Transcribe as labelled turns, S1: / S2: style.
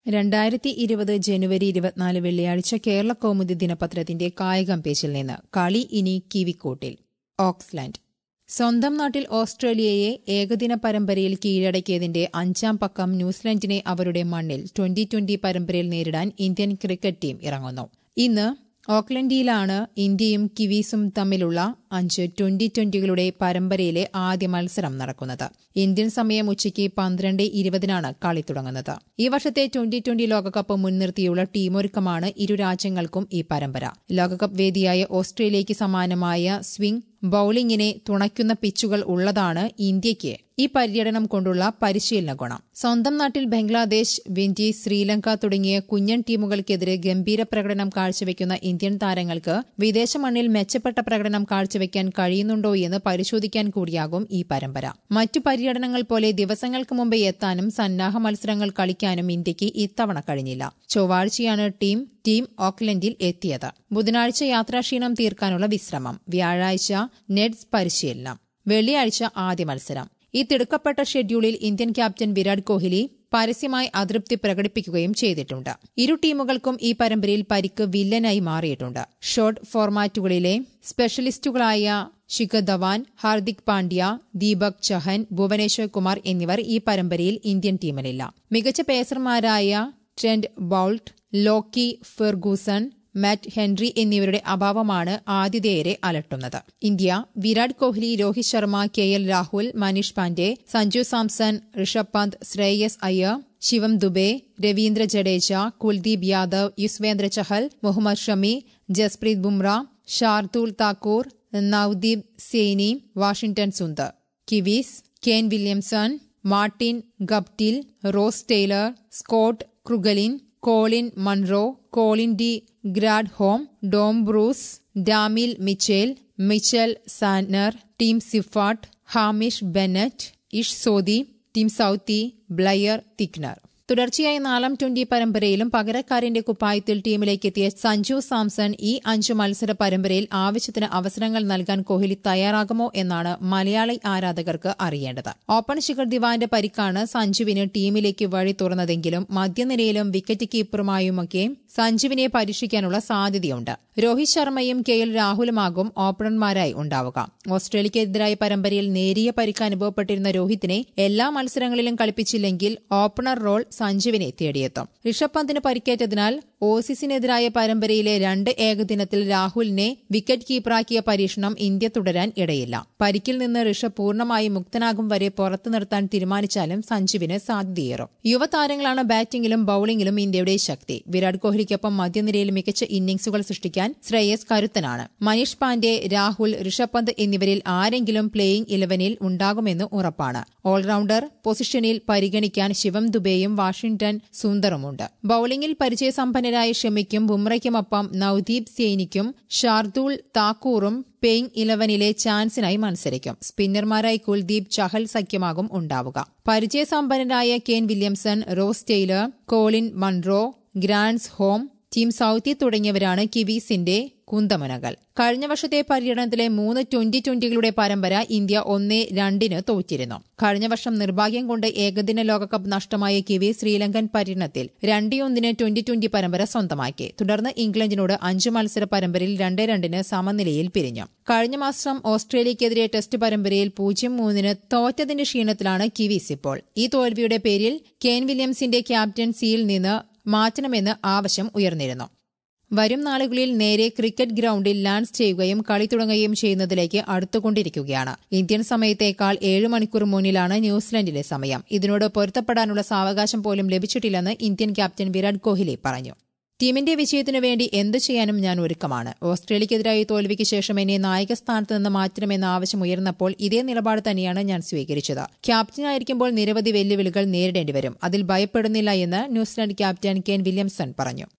S1: രണ്ടായിരത്തി ഇരുപത് ജനുവരി ഇരുപത്തിനാല് വെള്ളിയാഴ്ച കേരള കൗമുദി ദിനപത്രത്തിന്റെ കായികം പേജിൽ നിന്ന് കളി ഇനി കിവിക്കോട്ടിൽ ഓക്സ്ലാൻഡ് സ്വന്തം നാട്ടിൽ ഓസ്ട്രേലിയയെ ഏകദിന പരമ്പരയിൽ കീഴടക്കിയതിന്റെ അഞ്ചാം പക്കം ന്യൂസിലൻഡിനെ അവരുടെ മണ്ണിൽ ട്വന്റി ട്വന്റി പരമ്പരയിൽ നേരിടാൻ ഇന്ത്യൻ ക്രിക്കറ്റ് ടീം ഇറങ്ങുന്നു ഇന്ന് ഓക്ലൻഡിലാണ് ഇന്ത്യയും കിവീസും തമ്മിലുള്ള അഞ്ച് ട്വന്റി ട്വന്റികളുടെ പരമ്പരയിലെ ആദ്യ മത്സരം നടക്കുന്നത് ഇന്ത്യൻ സമയം ഉച്ചയ്ക്ക് പന്ത്രണ്ട് ഇരുപതിനാണ് കളി തുടങ്ങുന്നത് ഈ വർഷത്തെ ട്വന്റി ട്വന്റി ലോകകപ്പ് മുൻനിർത്തിയുള്ള ടീമൊരുക്കമാണ് ഇരു രാജ്യങ്ങൾക്കും ഈ പരമ്പര ലോകകപ്പ് വേദിയായ ഓസ്ട്രേലിയയ്ക്ക് സമാനമായ സ്വിംഗ് ബൌളിംഗിനെ തുണയ്ക്കുന്ന പിച്ചുകൾ ഉള്ളതാണ് ഇന്ത്യയ്ക്ക് ഈ പര്യടനം കൊണ്ടുള്ള പരിശീലന ഗുണം സ്വന്തം നാട്ടിൽ ബംഗ്ലാദേശ് വിൻഡീസ് ശ്രീലങ്ക തുടങ്ങിയ കുഞ്ഞൻ ടീമുകൾക്കെതിരെ ഗംഭീര പ്രകടനം കാഴ്ചവെക്കുന്ന ഇന്ത്യൻ താരങ്ങൾക്ക് വിദേശ മണ്ണിൽ മെച്ചപ്പെട്ട പ്രകടനം കാഴ്ചവെക്കാൻ കഴിയുന്നുണ്ടോ എന്ന് പരിശോധിക്കാൻ കൂടിയാകും ഈ പരമ്പര മറ്റു പര്യടനങ്ങൾ പോലെ ദിവസങ്ങൾക്ക് മുമ്പ് എത്താനും സന്നാഹ മത്സരങ്ങൾ കളിക്കാനും ഇന്ത്യക്ക് ഇത്തവണ കഴിഞ്ഞില്ല ചൊവ്വാഴ്ചയാണ് ടീം ടീം ഓക്ലൻഡിൽ എത്തിയത് ബുധനാഴ്ച യാത്രാക്ഷീണം തീർക്കാനുള്ള വിശ്രമം വ്യാഴാഴ്ച നെഡ്സ് പരിശീലനം വെള്ളിയാഴ്ച ആദ്യ മത്സരം ഈ തിടുക്കപ്പെട്ട ഷെഡ്യൂളിൽ ഇന്ത്യൻ ക്യാപ്റ്റൻ വിരാട് കോഹ്ലി പരസ്യമായി അതൃപ്തി പ്രകടിപ്പിക്കുകയും ചെയ്തിട്ടുണ്ട് ഇരു ടീമുകൾക്കും ഈ പരമ്പരയിൽ പരിക്ക് വില്ലനായി മാറിയിട്ടുണ്ട് ഷോർട്ട് ഫോർമാറ്റുകളിലെ സ്പെഷ്യലിസ്റ്റുകളായ ശിഖർ ധവാൻ ഹാർദിക് പാണ്ഡ്യ ദീപക് ചഹൻ ഭുവനേശ്വർ കുമാർ എന്നിവർ ഈ പരമ്പരയിൽ ഇന്ത്യൻ ടീമിലില്ല മികച്ച പേസർമാരായ Trent Boult Lockie Ferguson Matt Henry എന്നിവരുടെ അഭാവമാണ് ആതിഥേയരെ അലട്ടുന്നത് India Virat Kohli Rohit Sharma K L Rahul Manish Pandey Sanju Samson Rishabh Pant Shreyas Iyer Shivam Dube Ravindra Jadeja Kuldeep Yadav Yuzvendra Chahal Mohammed Shami Jasprit Bumrah Shardul Thakur Navdeep Saini Washington Sundar Kiwis Ken Williamson Martin Guptill Ross Taylor Scott ക്രുഗലിൻ Colin Munro Colin de Grandhomme Tom Bruce Daryl Mitchell Mitchell Santner Tim Seifert Hamish Bennett Ish Sodhi team സൌത്തി Blair തിക്നർ തുടർച്ചയായ നാലാം twenty പരമ്പരയിലും പകരക്കാരന്റെ കുപ്പായത്തിൽ ടീമിലേക്ക് എത്തിയ സഞ്ജു സാംസൺ ഈ അഞ്ചു മത്സര പരമ്പരയിൽ ആവശ്യത്തിന് അവസരങ്ങൾ നൽകാൻ കോഹ്ലി തയ്യാറാകുമോ എന്നാണ് മലയാളി ആരാധകർക്ക് അറിയേണ്ടത് ഓപ്പൺ ശിഖർ ദിവാന്റെ പരിക്കാണ് സഞ്ജുവിന് ടീമിലേക്ക് വഴി തുറന്നതെങ്കിലും മധ്യനിരയിലും വിക്കറ്റ് കീപ്പറുമായുമൊക്കെ സഞ്ജുവിനെ പരീക്ഷിക്കാനുള്ള സാധ്യതയുണ്ട് രോഹിത് ശർമ്മയും കെ എൽ രാഹുലുമാകും ഓപ്പണർമാരായി ഉണ്ടാവുക ഓസ്ട്രേലിയക്കെതിരായ പരമ്പരയിൽ നേരിയ പരിക്ക് അനുഭവപ്പെട്ടിരുന്ന രോഹിത്തിനെ എല്ലാ മത്സരങ്ങളിലും കളിപ്പിച്ചില്ലെങ്കിൽ ഓപ്പണർ റോൾ സഞ്ജുവിനെ തേടിയെത്തും ഋഷഭ് പന്തിന് പരിക്കേറ്റതിനാൽ ഓസീസിനെതിരായ പരമ്പരയിലെ രണ്ട് ഏകദിനത്തിൽ രാഹുലിനെ വിക്കറ്റ് കീപ്പറാക്കിയ പരീക്ഷണം ഇന്ത്യ തുടരാൻ ഇടയില്ല പരിക്കിൽ നിന്ന് ഋഷഭ് പൂർണ്ണമായും മുക്തനാകും വരെ പുറത്തു നിർത്താൻ തീരുമാനിച്ചാലും സഞ്ജുവിന് സാധ്യതയേറും യുവതാരങ്ങളാണ് ബാറ്റിംഗിലും ബൌളിംഗിലും ഇന്ത്യയുടെ ശക്തി വിരാട് കോഹ്ലിക്കൊപ്പം മധ്യനിരയിൽ മികച്ച ഇന്നിംഗ്സുകൾ സൃഷ്ടിക്കാൻ ശ്രേയസ് കരുത്തനാണ് മനീഷ് പാണ്ഡെ രാഹുൽ ഋഷഭ് പന്ത് എന്നിവരിൽ ആരെങ്കിലും പ്ലേയിംഗ് ഇലവനിൽ ഉണ്ടാകുമെന്ന് ഉറപ്പാണ് ഓൾറൌണ്ടർ പൊസിഷനിൽ പരിഗണിക്കാൻ ശിവം ദുബെയും വാഷിംഗ്ടൺ സുന്ദറുമുണ്ട് ബൌളിംഗിൽ പരിചയസമ്പന്നരായ ഷമിക്കും ബുംറയ്ക്കുമൊപ്പം നവദീപ് സെയ്നിക്കും ഷാർദുൽ താക്കൂറും പേയിങ് ഇലവനിലെ ചാൻസിനായി മത്സരിക്കും സ്പിന്നർമാരായി കുൽദീപ് ചഹൽ സഖ്യമാകും ഉണ്ടാവുക പരിചയസമ്പന്നരായ Ken Williamson Ross Taylor Colin Munro Grandhomme Tim Southee തുടങ്ങിയവരാണ് കിവീസിന്റെ കുന്തമുനകൾ കഴിഞ്ഞ വർഷത്തെ പര്യടനത്തിലെ മൂന്ന് ട്വന്റി ട്വന്റികളുടെ പരമ്പര ഇന്ത്യ ഒന്നേ രണ്ടിന് തോറ്റിരുന്നു കഴിഞ്ഞ വർഷം നിർഭാഗ്യം കൊണ്ട് ഏകദിന ലോകകപ്പ് നഷ്ടമായ കിവി ശ്രീലങ്കൻ പര്യടനത്തിൽ രണ്ടിയൊന്നിന് ട്വന്റി ട്വന്റി പരമ്പര സ്വന്തമാക്കി തുടർന്ന് ഇംഗ്ലണ്ടിനോട് അഞ്ച് മത്സര പരമ്പരയിൽ രണ്ട് രണ്ടിന് സമനിലയിൽ പിരിഞ്ഞു കഴിഞ്ഞ മാസം ഓസ്ട്രേലിയക്കെതിരെ ടെസ്റ്റ് പരമ്പരയിൽ പൂജ്യം മൂന്നിന് തോറ്റതിന്റെ ക്ഷീണത്തിലാണ് കിവീസ് ഇപ്പോൾ ഈ തോൽവിയുടെ പേരിൽ കെൻ വില്യംസിന്റെ ക്യാപ്റ്റൻസിയിൽ നിന്ന് മാറ്റണമെന്ന് ആവശ്യം ഉയർന്നിരുന്നു വരും നാളുകളിൽ നേരെ ക്രിക്കറ്റ് ഗ്രൌണ്ടിൽ ലാൻസ് ചെയ്യുകയും കളി തുടങ്ങുകയും ചെയ്യുന്നതിലേക്ക് അടുത്തുകൊണ്ടിരിക്കുകയാണ് ഇന്ത്യൻ സമയത്തേക്കാൾ ഏഴ് മണിക്കൂർ മുന്നിലാണ് ന്യൂസിലൻഡിലെ സമയം ഇതിനോട് പൊരുത്തപ്പെടാനുള്ള സാവകാശം പോലും ലഭിച്ചിട്ടില്ലെന്ന് ഇന്ത്യൻ ക്യാപ്റ്റൻ വിരാട് കോഹ്ലി പറഞ്ഞു ടീമിന്റെ വിജയത്തിനു വേണ്ടി എന്തു ചെയ്യാനും ഞാൻ ഒരുക്കമാണ് ഓസ്ട്രേലിയക്കെതിരായ തോൽവിക്ക് ശേഷം എന്നെ നായക സ്ഥാനത്ത് നിന്ന് മാറ്റണമെന്ന ആവശ്യം ഉയർന്നപ്പോൾ ഇതേ നിലപാട് തന്നെയാണ് ഞാൻ സ്വീകരിച്ചത് ക്യാപ്റ്റനായിരിക്കുമ്പോൾ നിരവധി വെല്ലുവിളികൾ നേരിടേണ്ടി വരും അതിൽ ഭയപ്പെടുന്നില്ല എന്ന് ന്യൂസിലാൻഡ് ക്യാപ്റ്റൻ കെൻ വില്യംസൺ പറഞ്ഞു